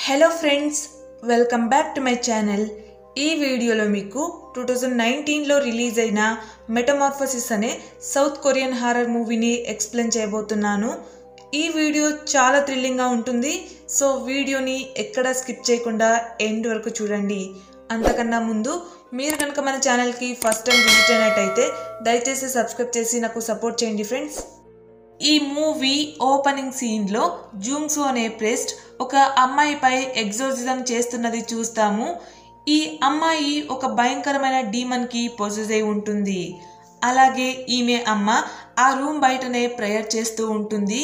hello friends welcome back to my channel ఈ వీడియోలో మీకు టూ థౌజండ్ నైన్టీన్లో రిలీజ్ అయిన మెటమార్ఫసిస్ అనే సౌత్ కొరియన్ హారర్ మూవీని ఎక్స్ప్లెయిన్ చేయబోతున్నాను ఈ వీడియో చాలా థ్రిల్లింగ్గా ఉంటుంది సో వీడియోని ఎక్కడ స్కిప్ చేయకుండా ఎండ్ వరకు చూడండి అంతకన్నా ముందు మీరు కనుక మన ఛానల్కి ఫస్ట్ టైం విజిట్ అయినట్టయితే దయచేసి సబ్స్క్రైబ్ చేసి నాకు సపోర్ట్ చేయండి ఫ్రెండ్స్ ఈ మూవీ ఓపెనింగ్ సీన్లో జూంగ్సు అనే ప్రెస్ట్ ఒక అమ్మాయిపై ఎగ్జోసిజం చేస్తున్నది చూస్తాము ఈ అమ్మాయి ఒక భయంకరమైన డీమన్కి పొసెస్ అయి ఉంటుంది అలాగే ఈమె అమ్మ ఆ రూమ్ బయటనే ప్రేయర్ చేస్తూ ఉంటుంది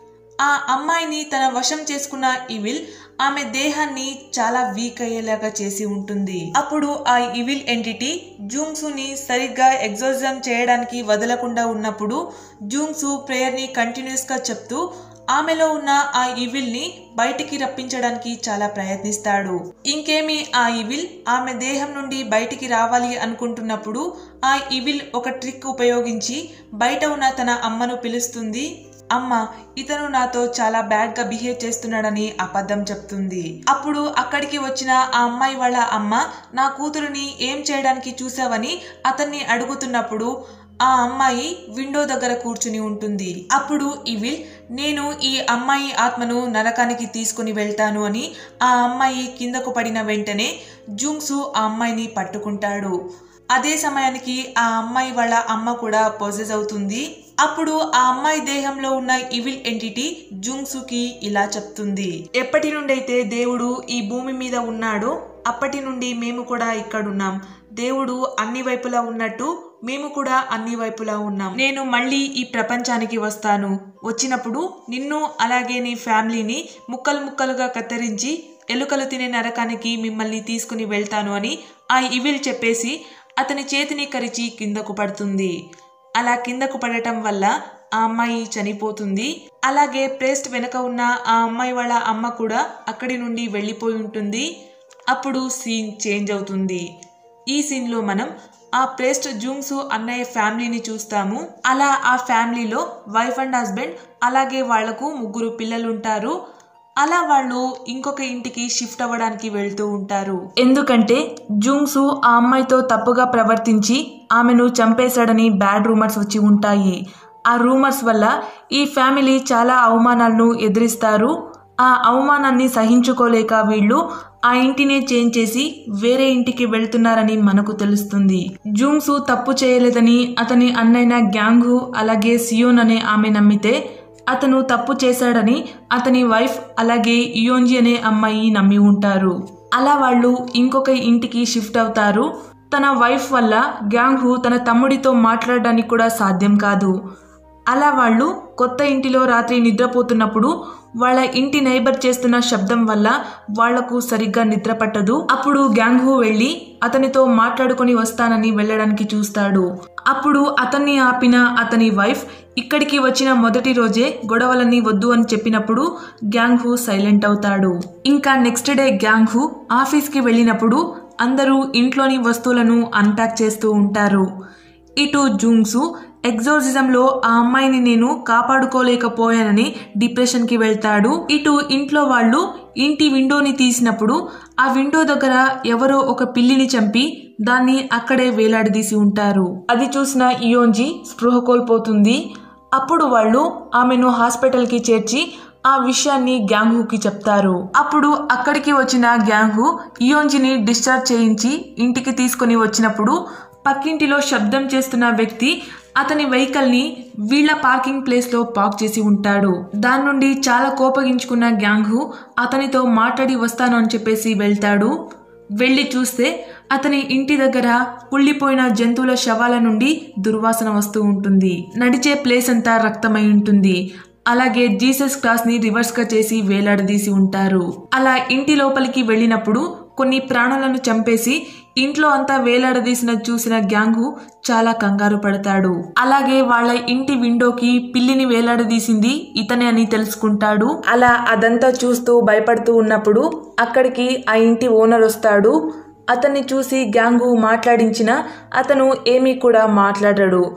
ఆ అమ్మాయిని తన వశం చేసుకున్న ఇవిల్ ఆమె దేహాన్ని చాలా వీక్ అయ్యేలాగా చేసి ఉంటుంది అప్పుడు ఆ ఇవిల్ ఎంటిటీ జూంగ్సుని సరిగ్గా ఎగ్జోజం చేయడానికి వదలకుండా ఉన్నప్పుడు జూంగ్సు ప్రేయర్ని కంటిన్యూస్గా చెప్తూ ఆమెలో ఉన్న ఆ ఇవిల్ని బయటికి రప్పించడానికి చాలా ప్రయత్నిస్తాడు ఇంకేమి ఆ ఇవిల్ ఆమె దేహం నుండి బయటికి రావాలి అనుకుంటున్నప్పుడు ఆ ఇవిల్ ఒక ట్రిక్ ఉపయోగించి బయట ఉన్న తన అమ్మను పిలుస్తుంది అమ్మ ఇతను నాతో చాలా బ్యాడ్ గా బిహేవ్ చేస్తున్నాడని అబద్ధం చెప్తుంది అప్పుడు అక్కడికి వచ్చిన ఆ అమ్మాయి వాళ్ళ అమ్మ నా కూతురుని ఏం చేయడానికి చూసావని అతన్ని అడుగుతున్నప్పుడు ఆ అమ్మాయి విండో దగ్గర కూర్చుని ఉంటుంది అప్పుడు ఇవిల్ నేను ఈ అమ్మాయి ఆత్మను నరకానికి తీసుకుని వెళ్తాను అని ఆ అమ్మాయి కిందకు పడిన వెంటనే జూంగ్సు ఆ అమ్మాయిని పట్టుకుంటాడు అదే సమయానికి ఆ అమ్మాయి వాళ్ళ అమ్మ కూడా పొజెస్ అవుతుంది అప్పుడు ఆ అమ్మాయి దేహంలో ఉన్న ఇవిల్ ఎంటిటీ జుంగ్సుకి ఇలా చెప్తుంది ఎప్పటి నుండి అయితే దేవుడు ఈ భూమి మీద ఉన్నాడో అప్పటి నుండి మేము కూడా ఇక్కడున్నాం దేవుడు అన్ని వైపులా ఉన్నట్టు మేము కూడా అన్ని వైపులా ఉన్నాం నేను మళ్ళీ ఈ ప్రపంచానికి వస్తాను వచ్చినప్పుడు నిన్ను అలాగే నీ ఫ్యామిలీని ముక్కలు ముక్కలుగా కత్తిరించి ఎలుకలు తినే నరకానికి మిమ్మల్ని తీసుకుని వెళ్తాను అని ఆ ఇవిల్ చెప్పేసి అతని చేతిని కరిచి కిందకు పడుతుంది అలా కిందకు పడటం వల్ల ఆ అమ్మాయి చనిపోతుంది అలాగే ప్రేస్ట్ వెనక ఉన్న ఆ అమ్మాయి వాళ్ళ అమ్మ కూడా అక్కడి నుండి వెళ్ళిపోయి ఉంటుంది అప్పుడు సీన్ చేంజ్ అవుతుంది ఈ సీన్లో మనం ఆ ప్రేస్ట్ జూంగ్సు అన్నయ్య ఫ్యామిలీని చూస్తాము అలా ఆ ఫ్యామిలీలో వైఫ్ అండ్ హస్బెండ్ అలాగే వాళ్లకు ముగ్గురు పిల్లలు ఉంటారు అలా వాళ్ళు ఇంకొక ఇంటికి షిఫ్ట్ అవ్వడానికి వెళ్తూ ఉంటారు ఎందుకంటే జూంగ్సు ఆ అమ్మాయితో తప్పుగా ప్రవర్తించి ఆమెను చంపేశాడని బ్యాడ్ రూమర్స్ వచ్చి ఉంటాయి ఆ రూమర్స్ వల్ల ఈ ఫ్యామిలీ చాలా అవమానాలను ఎదిరిస్తారు ఆ అవమానాన్ని సహించుకోలేక వీళ్ళు ఆ ఇంటినే చేంజ్ చేసి వేరే ఇంటికి వెళ్తున్నారని మనకు తెలుస్తుంది జూంగ్సు తప్పు చేయలేదని అతని అన్నైన గ్యాంగు అలాగే సియోన్ అనే ఆమె నమ్మితే అతను తప్పు చేశాడని అతని వైఫ్ అలాగే ఇయోంజి అనే అమ్మాయి నమ్మి ఉంటారు అలా వాళ్ళు ఇంకొక ఇంటికి షిఫ్ట్ అవుతారు తన వైఫ్ వల్ల గ్యాంగ్ తన తమ్ముడితో మాట్లాడడానికి కూడా సాధ్యం కాదు అలా వాళ్ళు కొత్త ఇంటిలో రాత్రి నిద్రపోతున్నప్పుడు వాళ్ళ ఇంటి నైబర్ చేస్తున్న శబ్దం వల్ల వాళ్లకు సరిగ్గా నిద్ర పట్టదు అప్పుడు గ్యాంగ్హు వెళ్ళి అతనితో మాట్లాడుకొని వస్తానని వెళ్ళడానికి చూస్తాడు అప్పుడు అతన్ని ఆపిన అతని వైఫ్ ఇక్కడికి వచ్చిన మొదటి రోజే గొడవలని వద్దు అని చెప్పినప్పుడు గ్యాంగ్హు సైలెంట్ అవుతాడు ఇంకా నెక్స్ట్ డే గ్యాంగ్హు ఆఫీస్కి వెళ్ళినప్పుడు అందరూ ఇంట్లోని వస్తువులను అన్ప్యాక్ చేస్తూ ఉంటారు ఇటు జూంగ్సు ఎగ్జోసిజంలో ఆ అమ్మాయిని నేను కాపాడుకోలేకపోయానని డిప్రెషన్కి వెళ్తాడు ఇటు ఇంట్లో వాళ్ళు ఇంటి విండోని తీసినప్పుడు ఆ విండో దగ్గర ఎవరో ఒక పిల్లిని చంపి దాన్ని అక్కడే వేలాడదీసి ఉంటారు అది చూసిన ఇయోంజి స్పృహ కోల్పోతుంది అప్పుడు వాళ్ళు ఆమెను హాస్పిటల్కి చేర్చి ఆ విషయాన్ని గ్యాంగ్హుకి చెప్తారు అప్పుడు అక్కడికి వచ్చిన గ్యాంగ్హు ఇయోంజిని డిశ్చార్జ్ చేయించి ఇంటికి తీసుకొని వచ్చినప్పుడు పక్కింటిలో శబ్దం చేస్తున్న వ్యక్తి అతని వెహికల్ని వీళ్ళ పార్కింగ్ ప్లేస్లో పార్క్ చేసి ఉంటాడు దాని నుండి చాలా కోపగించుకున్న గ్యాంగ్హు అతనితో మాట్లాడి వస్తాను అని చెప్పేసి వెళ్తాడు వెళ్ళి చూస్తే అతని ఇంటి దగ్గర కుళ్ళిపోయిన జంతువుల శవాల నుండి దుర్వాసన వస్తూ ఉంటుంది నడిచే ప్లేస్ అంతా రక్తమై ఉంటుంది అలాగే జీసస్ క్లాస్ ని రివర్స్ గా చేసి వేలాడదీసి ఉంటారు అలా ఇంటి లోపలికి వెళ్ళినప్పుడు కొన్ని ప్రాణాలను చంపేసి ఇంట్లో అంతా వేలాడదీసిన చూసిన గ్యాంగు చాలా కంగారు పడతాడు అలాగే వాళ్ళ ఇంటి విండోకి పిల్లిని వేలాడదీసింది ఇతనే అని తెలుసుకుంటాడు అలా అదంతా చూస్తూ భయపడుతూ ఉన్నప్పుడు అక్కడికి ఆ ఇంటి ఓనర్ వస్తాడు అతన్ని చూసి గ్యాంగు మాట్లాడించిన అతను ఏమీ కూడా మాట్లాడడు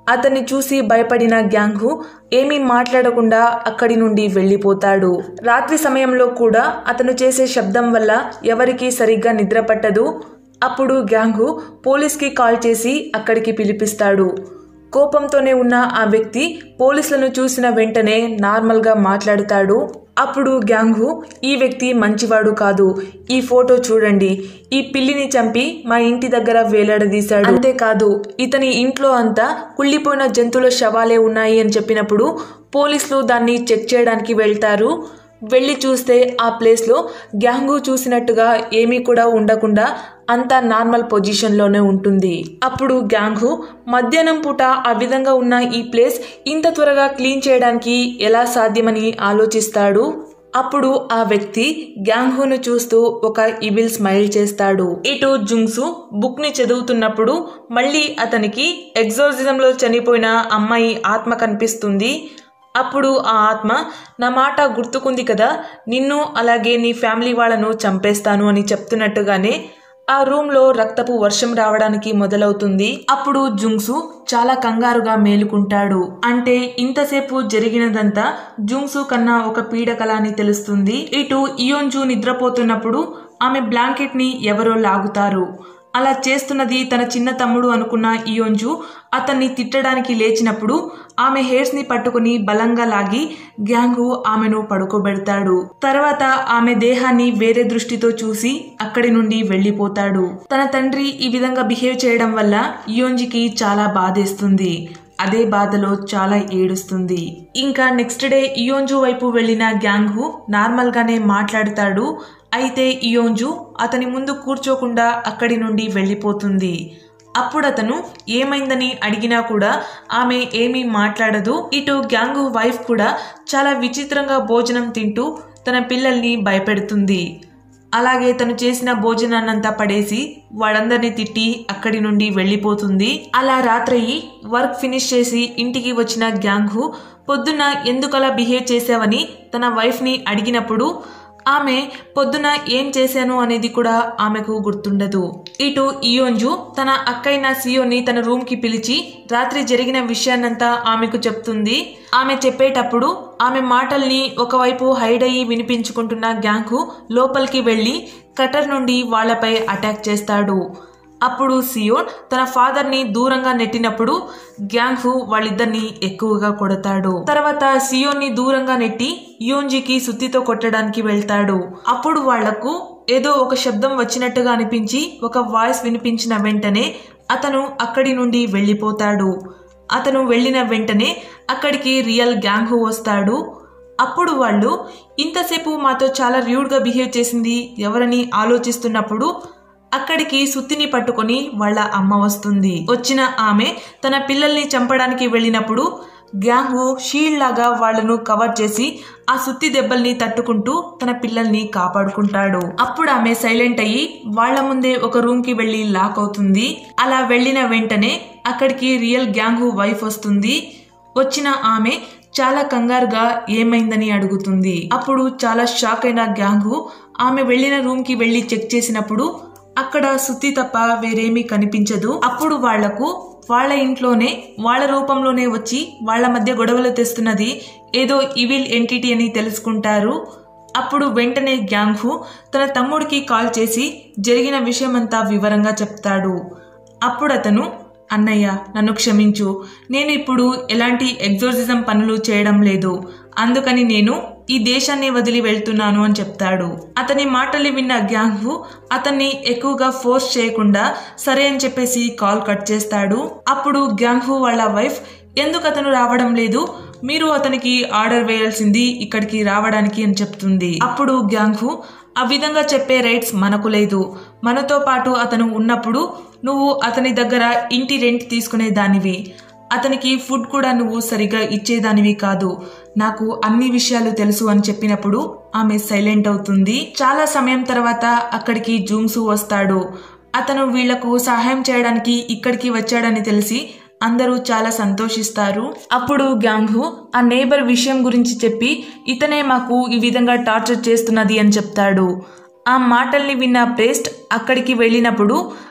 అతన్ని చూసి భయపడిన గ్యాంగు ఏమీ మాట్లాడకుండా అక్కడి నుండి వెళ్ళిపోతాడు రాత్రి సమయంలో కూడా అతను చేసే శబ్దం వల్ల ఎవరికీ సరిగ్గా నిద్ర పట్టదు అప్పుడు గ్యాంగు పోలీస్కి కాల్ చేసి అక్కడికి పిలిపిస్తాడు కోపంతోనే ఉన్న ఆ వ్యక్తి పోలీసులను చూసిన వెంటనే నార్మల్గా మాట్లాడుతాడు అప్పుడు గ్యాంగు ఈ వ్యక్తి మంచివాడు కాదు ఈ ఫోటో చూడండి ఈ పిల్లిని చంపి మా ఇంటి దగ్గర వేలాడదీశాడు అంతేకాదు ఇతని ఇంట్లో అంతా కుళ్ళిపోయిన జంతువుల శవాలే ఉన్నాయి అని చెప్పినప్పుడు పోలీసులు దాన్ని చెక్ చేయడానికి వెళ్తారు వెళ్ళి చూస్తే ఆ ప్లేస్లో గ్యాంగు చూసినట్టుగా ఏమీ కూడా ఉండకుండా అంతా నార్మల్ పొజిషన్లోనే ఉంటుంది అప్పుడు గ్యాంగు మధ్యాహ్నం పూట ఆ విధంగా ఉన్న ఈ ప్లేస్ ఇంత త్వరగా క్లీన్ చేయడానికి ఎలా సాధ్యమని ఆలోచిస్తాడు అప్పుడు ఆ వ్యక్తి గ్యాంగ్హును చూస్తూ ఒక ఇవిల్ స్మైల్ చేస్తాడు ఇటు జుంగ్సు బుక్ ని చదువుతున్నప్పుడు మళ్ళీ అతనికి ఎగ్జోర్సిజంలో చనిపోయిన అమ్మాయి ఆత్మ కనిపిస్తుంది అప్పుడు ఆ ఆత్మ నా మాట గుర్తుకుంది కదా నిన్ను అలాగే నీ ఫ్యామిలీ వాళ్ళను చంపేస్తాను అని చెప్తున్నట్టుగానే ఆ రూమ్లో రక్తపు వర్షం రావడానికి మొదలవుతుంది అప్పుడు జుంగ్సు చాలా కంగారుగా మేలుకుంటాడు అంటే ఇంతసేపు జరిగినదంతా జుంగ్సు కన్నా ఒక పీడకల అని తెలుస్తుంది ఇటు ఇయోంజు నిద్రపోతున్నప్పుడు ఆమె బ్లాంకెట్ ని ఎవరో లాగుతారు అలా చేస్తున్నది తన చిన్న తమ్ముడు అనుకున్న ఇయోంజు అతన్ని తిట్టడానికి లేచినప్పుడు ఆమె హెయిర్స్ ని పట్టుకుని బలంగా లాగి గ్యాంగు ఆమెను పడుకోబెడతాడు తర్వాత ఆమె దేహాన్ని వేరే దృష్టితో చూసి అక్కడి నుండి వెళ్ళిపోతాడు తన తండ్రి ఈ విధంగా బిహేవ్ చేయడం వల్ల ఇయోంజికి చాలా బాధేస్తుంది అదే బాధలో చాలా ఏడుస్తుంది ఇంకా నెక్స్ట్ డే ఇయోంజు వైపు వెళ్ళిన గ్యాంగు నార్మల్ గానే మాట్లాడుతాడు అయితే ఇయోంజు అతని ముందు కూర్చోకుండా అక్కడి నుండి వెళ్ళిపోతుంది అప్పుడు అతను ఏమైందని అడిగినా కూడా ఆమె ఏమీ మాట్లాడదు ఇటు గ్యాంగు వైఫ్ కూడా చాలా విచిత్రంగా భోజనం తింటూ తన పిల్లల్ని భయపెడుతుంది అలాగే తను చేసిన భోజనాన్నంతా పడేసి వాళ్ళందరినీ తిట్టి అక్కడి నుండి వెళ్ళిపోతుంది అలా రాత్రి వర్క్ ఫినిష్ చేసి ఇంటికి వచ్చిన గ్యాంగు పొద్దున్న ఎందుకలా బిహేవ్ చేసావని తన వైఫ్ని అడిగినప్పుడు ఆమె పొద్దున ఏం చేశాను అనేది కూడా ఆమెకు గుర్తుండదు ఇటు ఇయోంజు తన అక్కైన సియోని తన రూమ్ కి పిలిచి రాత్రి జరిగిన విషయాన్నంతా ఆమెకు చెప్తుంది ఆమె చెప్పేటప్పుడు ఆమె మాటల్ని ఒకవైపు హైడ్ అయ్యి వినిపించుకుంటున్న గ్యాంగు లోపలికి వెళ్ళి కటర్ నుండి వాళ్లపై అటాక్ చేస్తాడు అప్పుడు సియోన్ తన ఫాదర్ ని దూరంగా నెట్టినప్పుడు గ్యాంగ్హు వాళ్ళిద్దరిని ఎక్కువగా కొడతాడు తర్వాత సియోన్ ని దూరంగా నెట్టి యోంజికి సుత్తితో కొట్టడానికి వెళ్తాడు అప్పుడు వాళ్లకు ఏదో ఒక శబ్దం వచ్చినట్టుగా అనిపించి ఒక వాయిస్ వినిపించిన వెంటనే అతను అక్కడి నుండి వెళ్ళిపోతాడు అతను వెళ్ళిన వెంటనే అక్కడికి రియల్ గ్యాంగ్హు వస్తాడు అప్పుడు వాళ్ళు ఇంతసేపు మాతో చాలా ర్యూడ్గా బిహేవ్ చేసింది ఎవరని ఆలోచిస్తున్నప్పుడు అక్కడికి సుత్తిని పట్టుకొని వాళ్ళ అమ్మ వస్తుంది వచ్చిన ఆమె తన పిల్లల్ని చంపడానికి వెళ్ళినప్పుడు గ్యాంగు షీల్డ్ లాగా వాళ్లను కవర్ చేసి ఆ సుత్తి దెబ్బల్ని తట్టుకుంటూ తన పిల్లల్ని కాపాడుకుంటాడు అప్పుడు ఆమె సైలెంట్ అయ్యి వాళ్ల ముందే ఒక రూమ్ కి వెళ్లి లాక్ అవుతుంది అలా వెళ్ళిన వెంటనే అక్కడికి రియల్ గ్యాంగు వైఫ్ వస్తుంది వచ్చిన ఆమె చాలా కంగారుగా ఏమైందని అడుగుతుంది అప్పుడు చాలా షాక్ అయిన గ్యాంగు ఆమె వెళ్ళిన రూమ్ కి వెళ్లి చెక్ చేసినప్పుడు అక్కడ సుత్తి తప్ప వేరేమీ కనిపించదు అప్పుడు వాళ్లకు వాళ్ళ ఇంట్లోనే వాళ్ళ రూపంలోనే వచ్చి వాళ్ళ మధ్య గొడవలు తెస్తున్నది ఏదో ఇవిల్ ఎంటిటీ అని తెలుసుకుంటారు అప్పుడు వెంటనే గ్యాంగ్హు తన తమ్ముడికి కాల్ చేసి జరిగిన విషయమంతా వివరంగా చెప్తాడు అప్పుడు అతను అన్నయ్య నన్ను క్షమించు నేను ఇప్పుడు ఎలాంటి ఎగ్జోర్సిజం పనులు చేయడం లేదు అందుకని నేను ఈ దేశాన్ని వదిలి వెళ్తున్నాను అని చెప్తాడు అతని మాటలు విన్న గ్యాంగ్హు అతన్ని ఎక్కువగా ఫోర్స్ చేయకుండా సరే అని చెప్పేసి కాల్ కట్ చేస్తాడు అప్పుడు గ్యాంగ్హు వాళ్ళ వైఫ్ ఎందుకు అతను రావడం లేదు మీరు అతనికి ఆర్డర్ వేయాల్సింది ఇక్కడికి రావడానికి అని చెప్తుంది అప్పుడు గ్యాంగ్హు ఆ విధంగా చెప్పే రైట్స్ మనకు లేదు మనతో పాటు అతను ఉన్నప్పుడు నువ్వు అతని దగ్గర ఇంటి రెంట్ తీసుకునే దానివి అతనికి ఫుడ్ కూడా నువ్వు సరిగా ఇచ్చేదానివి కాదు నాకు అన్ని విషయాలు తెలుసు అని చెప్పినప్పుడు ఆమె సైలెంట్ అవుతుంది చాలా సమయం తర్వాత అక్కడికి జూమ్సు వస్తాడు అతను వీళ్లకు సహాయం చేయడానికి ఇక్కడికి వచ్చాడని తెలిసి అందరూ చాలా సంతోషిస్తారు అప్పుడు గ్యాంగ్హు ఆ నేబర్ విషయం గురించి చెప్పి ఇతనే మాకు ఈ విధంగా టార్చర్ చేస్తున్నది అని చెప్తాడు ఆ మాటల్ని విన్న ప్రేస్ట్ అక్కడికి వెళ్ళినప్పుడు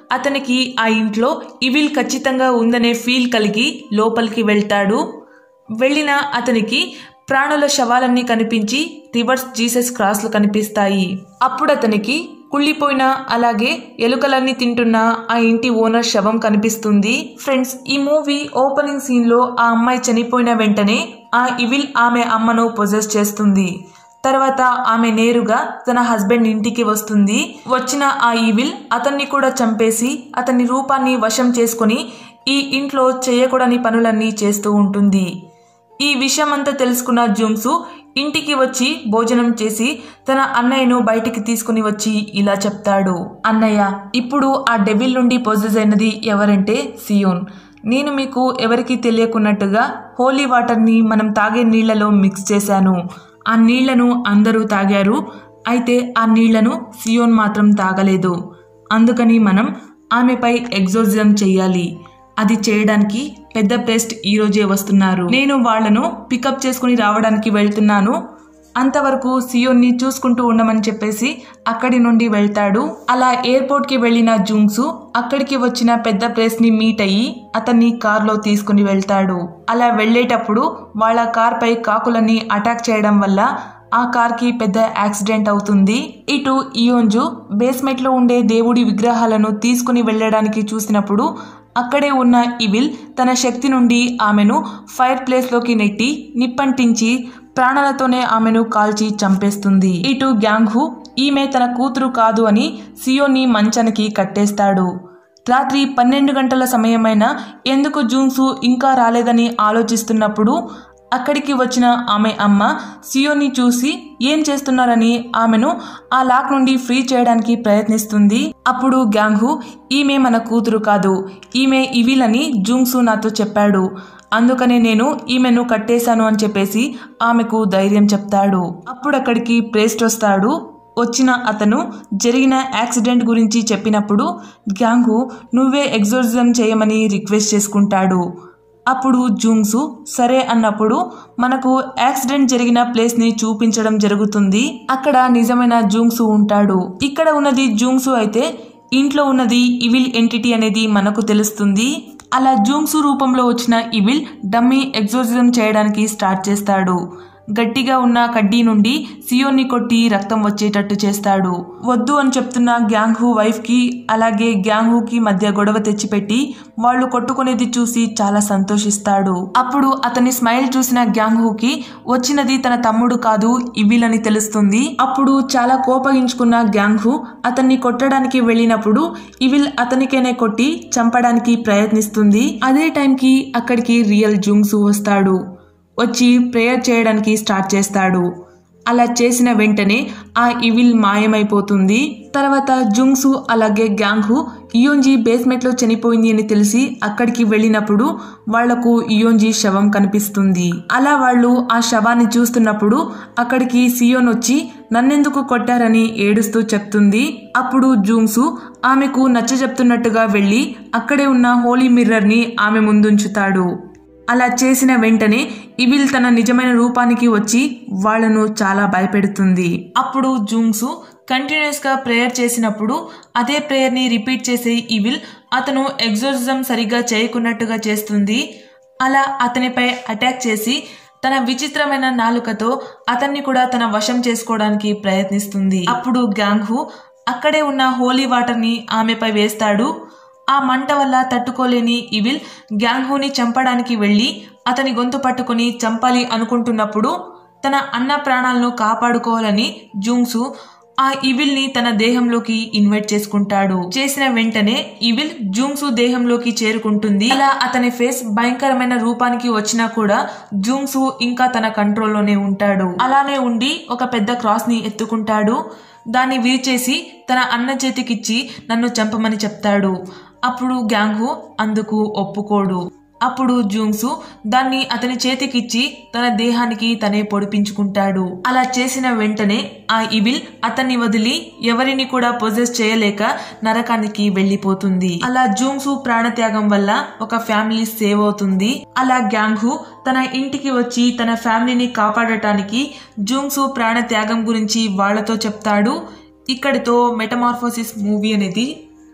అతనికి ఆ ఇంట్లో ఇవిల్ ఖచ్చితంగా ఉందనే ఫీల్ కలిగి లోపలికి వెళ్తాడు వెళ్ళిన అతనికి ప్రాణుల శవాలన్నీ కనిపించి రివర్స్ జీసస్ క్రాస్లు కనిపిస్తాయి అప్పుడు అతనికి కుళ్ళిపోయిన అలాగే ఎలుకలన్నీ తింటున్న ఆ ఇంటి ఓనర్ శవం కనిపిస్తుంది ఫ్రెండ్స్ ఈ మూవీ ఓపెనింగ్ సీన్ లో ఆ అమ్మాయి చనిపోయిన వెంటనే ఆ ఇవిల్ ఆమె అమ్మను పొజెస్ చేస్తుంది తర్వాత ఆమె నేరుగా తన హస్బెండ్ ఇంటికి వస్తుంది వచ్చిన ఆ ఈవిల్ అతన్ని కూడా చంపేసి అతని రూపాన్ని వశం చేసుకొని ఈ ఇంట్లో చేయకూడని పనులన్నీ చేస్తూ ఉంటుంది ఈ విషయం అంతా తెలుసుకున్న జూమ్సు ఇంటికి వచ్చి భోజనం చేసి తన అన్నయ్యను బయటికి తీసుకుని వచ్చి ఇలా చెప్తాడు అన్నయ్య ఇప్పుడు ఆ డెవిల్ నుండి పొజెస్ అయినది ఎవరంటే సియోన్ నేను మీకు ఎవరికి తెలియకున్నట్టుగా హోలీ వాటర్ని మనం తాగే నీళ్లలో మిక్స్ చేశాను ఆ నీళ్లను అందరూ తాగారు అయితే ఆ నీళ్లను సియోన్ మాత్రం తాగలేదు అందుకని మనం ఆమెపై ఎగ్జోజిజం చెయ్యాలి అది చేయడానికి పెద్ద ప్రెస్ట్ ఈరోజే వస్తున్నారు నేను వాళ్లను పికప్ చేసుకుని రావడానికి వెళ్తున్నాను అంతవరకు సియోన్ని చూసుకుంటూ ఉండమని చెప్పేసి అక్కడి నుండి వెళ్తాడు అలా ఎయిర్పోర్ట్ కి వెళ్లిన జూంగ్సు అక్కడికి వచ్చిన పెద్ద ప్రెస్ ని మీట్ అయ్యి అతన్ని కార్లో తీసుకుని వెళ్తాడు అలా వెళ్లేటప్పుడు వాళ్ళ కార్ పై కాకులని అటాక్ చేయడం వల్ల ఆ కార్ కి పెద్ద యాక్సిడెంట్ అవుతుంది ఇటు ఇయోంజు బేస్మెంట్ లో ఉండే దేవుడి విగ్రహాలను తీసుకుని వెళ్ళడానికి చూసినప్పుడు అక్కడే ఉన్న ఇవిల్ తన శక్తి నుండి ఆమెను ఫైర్ ప్లేస్ లోకి నెట్టి నిప్పంటించి ప్రాణాలతోనే ఆమెను కాల్చి చంపేస్తుంది ఇటు గ్యాంగ్హు ఈమె తన కూతురు కాదు అని సియోని మంచానికి కట్టేస్తాడు రాత్రి పన్నెండు గంటల సమయమైన ఎందుకు జూన్సు ఇంకా రాలేదని ఆలోచిస్తున్నప్పుడు అక్కడికి వచ్చిన ఆమె అమ్మ సియోని చూసి ఏం చేస్తున్నారని ఆమెను ఆ లాక్ నుండి ఫ్రీ చేయడానికి ప్రయత్నిస్తుంది అప్పుడు గ్యాంగ్హు ఈమె మన కూతురు కాదు ఈమె ఇవిలని జూంగ్సు నాతో చెప్పాడు అందుకనే నేను ఈమెను కట్టేశాను అని చెప్పేసి ఆమెకు ధైర్యం చెప్తాడు అప్పుడు అక్కడికి ప్రేస్ట్ వస్తాడు వచ్చిన అతను జరిగిన యాక్సిడెంట్ గురించి చెప్పినప్పుడు గ్యాంగు నువ్వే ఎగ్జోర్జిజం చేయమని రిక్వెస్ట్ చేసుకుంటాడు అప్పుడు జూంగ్సు సరే అన్నప్పుడు మనకు యాక్సిడెంట్ జరిగిన ప్లేస్ ని చూపించడం జరుగుతుంది అక్కడ నిజమైన జూంగ్సు ఉంటాడు ఇక్కడ ఉన్నది జూంగ్సు అయితే ఇంట్లో ఉన్నది ఇవిల్ ఎంటిటీ అనేది మనకు తెలుస్తుంది అలా జూంగ్సు రూపంలో వచ్చిన ఇవిల్ డమ్మీ ఎగ్జోర్జిజం చేయడానికి స్టార్ట్ చేస్తాడు గట్టిగా ఉన్న కడ్డీ నుండి సియోని కొట్టి రక్తం వచ్చేటట్టు చేస్తాడు వద్దు అని చెప్తున్న గ్యాంగ్హూ వైఫ్ కి అలాగే గ్యాంగ్హూకి మధ్య గొడవ తెచ్చిపెట్టి వాళ్ళు కొట్టుకునేది చూసి చాలా సంతోషిస్తాడు అప్పుడు అతని స్మైల్ చూసిన గ్యాంగ్హూకి వచ్చినది తన తమ్ముడు కాదు ఇవిల్ అని తెలుస్తుంది అప్పుడు చాలా కోపగించుకున్న గ్యాంగ్హూ అతన్ని కొట్టడానికి వెళ్ళినప్పుడు ఇవిల్ అతనికేనే కొట్టి చంపడానికి ప్రయత్నిస్తుంది అదే టైంకి అక్కడికి రియల్ జుంగ్సు వస్తాడు వచ్చి ప్రేయర్ చేయడానికి స్టార్ట్ చేస్తాడు అలా చేసిన వెంటనే ఆ ఇవిల్ మాయమైపోతుంది తర్వాత జుంగ్సు అలాగే గ్యాంగ్హు ఇయోంజీ బేస్మెంట్లో చనిపోయింది అని తెలిసి అక్కడికి వెళ్ళినప్పుడు వాళ్లకు ఇయోంజీ శవం కనిపిస్తుంది అలా వాళ్ళు ఆ శవాన్ని చూస్తున్నప్పుడు అక్కడికి సియోన్ వచ్చి నన్నెందుకు కొట్టారని ఏడుస్తూ చెప్తుంది అప్పుడు జూంగ్సు ఆమెకు నచ్చ చెప్తున్నట్టుగా వెళ్ళి అక్కడే ఉన్న హోలీ మిర్రర్ని ఆమె ముందుంచుతాడు అలా చేసిన వెంటనే ఇవిల్ తన నిజమైన రూపానికి వచ్చి వాళ్లను చాలా భయపెడుతుంది అప్పుడు జూంగ్సు కంటిన్యూస్ గా ప్రేయర్ చేసినప్పుడు అదే ప్రేయర్ ని రిపీట్ చేసే ఇవిల్ అతను ఎగ్జోరిజం సరిగ్గా చేయకున్నట్టుగా చేస్తుంది అలా అతనిపై అటాక్ చేసి తన విచిత్రమైన నాలుకతో అతన్ని కూడా తన వశం చేసుకోవడానికి ప్రయత్నిస్తుంది అప్పుడు గ్యాంగ్హు అక్కడే ఉన్న హోలీ వాటర్ ని ఆమెపై వేస్తాడు ఆ మంట వల్ల తట్టుకోలేని ఇవిల్ గ్యాంగ్హూని చంపడానికి వెళ్ళి అతని గొంతు పట్టుకుని చంపాలి అనుకుంటున్నప్పుడు తన అన్న ప్రాణాలను కాపాడుకోవాలని జూంగ్సు ఆ ఇవిల్ ని తన దేహంలోకి ఇన్వైట్ చేసుకుంటాడు చేసిన వెంటనే ఇవిల్ జూంగ్సు దేహంలోకి చేరుకుంటుంది అలా అతని ఫేస్ భయంకరమైన రూపానికి వచ్చినా కూడా జూంగ్సు ఇంకా తన కంట్రోల్లోనే ఉంటాడు అలానే ఉండి ఒక పెద్ద క్రాస్ ని ఎత్తుకుంటాడు దాన్ని విరిచేసి తన అన్న చేతికిచ్చి నన్ను చంపమని చెప్తాడు అప్పుడు గ్యాంగ్హు అందుకు ఒప్పుకోడు అప్పుడు జూంగ్సు దాన్ని అతని చేతికిచ్చి తన దేహానికి తనే పొడిపించుకుంటాడు అలా చేసిన వెంటనే ఆ ఇవిల్ అతన్ని వదిలి ఎవరిని కూడా పొజెస్ చేయలేక నరకానికి వెళ్లిపోతుంది అలా జూంగ్సు ప్రాణత్యాగం వల్ల ఒక ఫ్యామిలీ సేవ్ అవుతుంది అలా గ్యాంగ్హు తన ఇంటికి వచ్చి తన ఫ్యామిలీని కాపాడటానికి జూంగ్సు ప్రాణత్యాగం గురించి వాళ్లతో చెప్తాడు ఇక్కడితో మెటమార్ఫోసిస్ మూవీ అనేది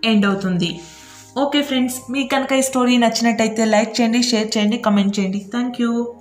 ఎండ్ అవుతుంది ఓకే ఫ్రెండ్స్ మీకు కనుక ఈ స్టోరీ నచ్చినట్టయితే లైక్ చేయండి షేర్ చేయండి కమెంట్ చేయండి థ్యాంక్ యూ